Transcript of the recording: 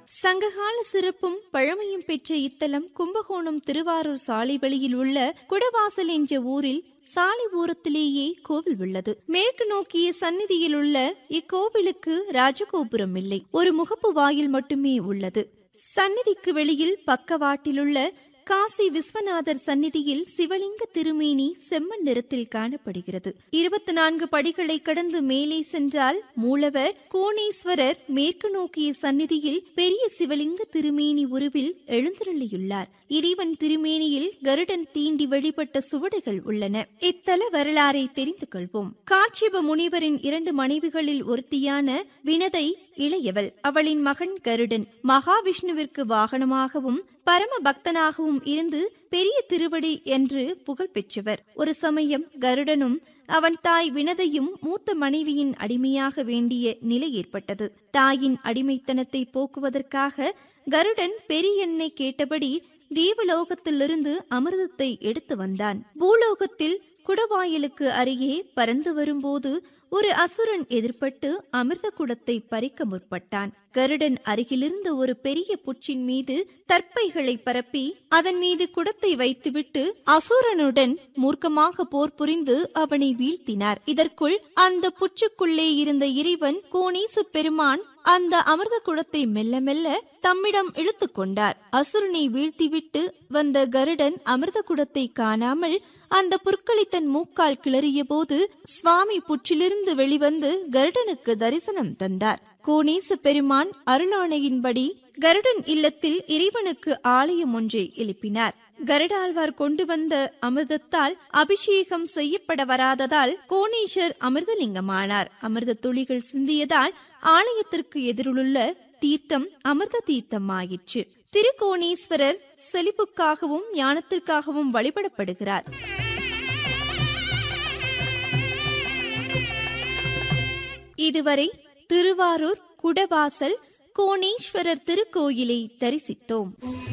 சங்ககால சிறப்பும் பழமையும் பெற்ற இத்தலம் கும்பகோணம் திருவாரூர் சாலை வழியில் உள்ள குடவாசல் என்ற ஊரில் சாலை ஓரத்திலேயே கோவில் உள்ளது மேற்கு நோக்கிய சந்நிதியில் உள்ள இக்கோவிலுக்கு ராஜகோபுரம் இல்லை ஒரு முகப்பு வாயில் மட்டுமே உள்ளது சந்நிதிக்கு வெளியில் பக்கவாட்டிலுள்ள காசி விஸ்வநாதர் சந்நிதியில் சிவலிங்க திருமேனி செம்மண் நிறத்தில் காணப்படுகிறது இருபத்தி நான்கு படிகளை கடந்து மேலே சென்றால் மூலவர் கோணேஸ்வரர் மேற்கு நோக்கிய சந்நிதியில் பெரிய சிவலிங்க திருமேனி உருவில் எழுந்தருளியுள்ளார் இறைவன் திருமேனியில் கருடன் தீண்டி வழிபட்ட சுவடுகள் உள்ளன இத்தல வரலாறை தெரிந்து கொள்வோம் காட்சிப முனிவரின் இரண்டு மனைவிகளில் ஒருத்தியான வினதை இளையவள் அவளின் மகன் கருடன் மகாவிஷ்ணுவிற்கு வாகனமாகவும் பரம பக்தனாகவும் இருந்து பெரிய திருவடி என்று புகழ் பெற்றவர் ஒரு சமயம் கருடனும் அவன் தாய் வினதையும் மூத்த மனைவியின் அடிமையாக வேண்டிய நிலை ஏற்பட்டது தாயின் அடிமைத்தனத்தை போக்குவதற்காக கருடன் பெரியண்ணை கேட்டபடி தேவலோகத்திலிருந்து அமிர்தத்தை எடுத்து வந்தான் பூலோகத்தில் குடவாயலுக்கு அருகே பறந்து வரும்போது ஒரு அசுரன் எதிர்பட்டு அமிர்த குடத்தை பறிக்க முற்பட்டான் கருடன் அருகிலிருந்த ஒரு பெரிய புற்றின் மீது தற்பைகளை பரப்பி அதன் மீது குடத்தை வைத்துவிட்டு அசுரனுடன் மூர்க்கமாக போர் புரிந்து அவனை வீழ்த்தினார் இதற்குள் அந்த புற்றுக்குள்ளே இருந்த இறைவன் கோணீச பெருமான் அந்த அமிர்த குடத்தை மெல்ல மெல்ல தம்மிடம் இழுத்து கொண்டார் அசுரனை வீழ்த்திவிட்டு வந்த கருடன் அமிர்த குடத்தை காணாமல் அந்த புற்களை தன் மூக்கால் கிளறிய போது சுவாமி புற்றிலிருந்து வெளிவந்து கருடனுக்கு தரிசனம் தந்தார் கோணேச பெருமான் அருளாணையின்படி கருடன் இல்லத்தில் இறைவனுக்கு ஆலயம் ஒன்றை எழுப்பினார் கருடாழ்வார் கொண்டு வந்த அமிர்தத்தால் அபிஷேகம் செய்யப்பட வராததால் கோணேஸ்வர் அமிர்தலிங்கமானார் அமிர்த துளிகள் சிந்தியதால் ஆலயத்திற்கு எதிரிலுள்ள தீர்த்தம் அமிர்த தீர்த்தம் ஆயிற்று திருக்கோணேஸ்வரர் செழிப்புக்காகவும் ஞானத்திற்காகவும் வழிபடப்படுகிறார் இதுவரை திருவாரூர் குடவாசல் கோணேஸ்வரர் திருக்கோயிலை தரிசித்தோம்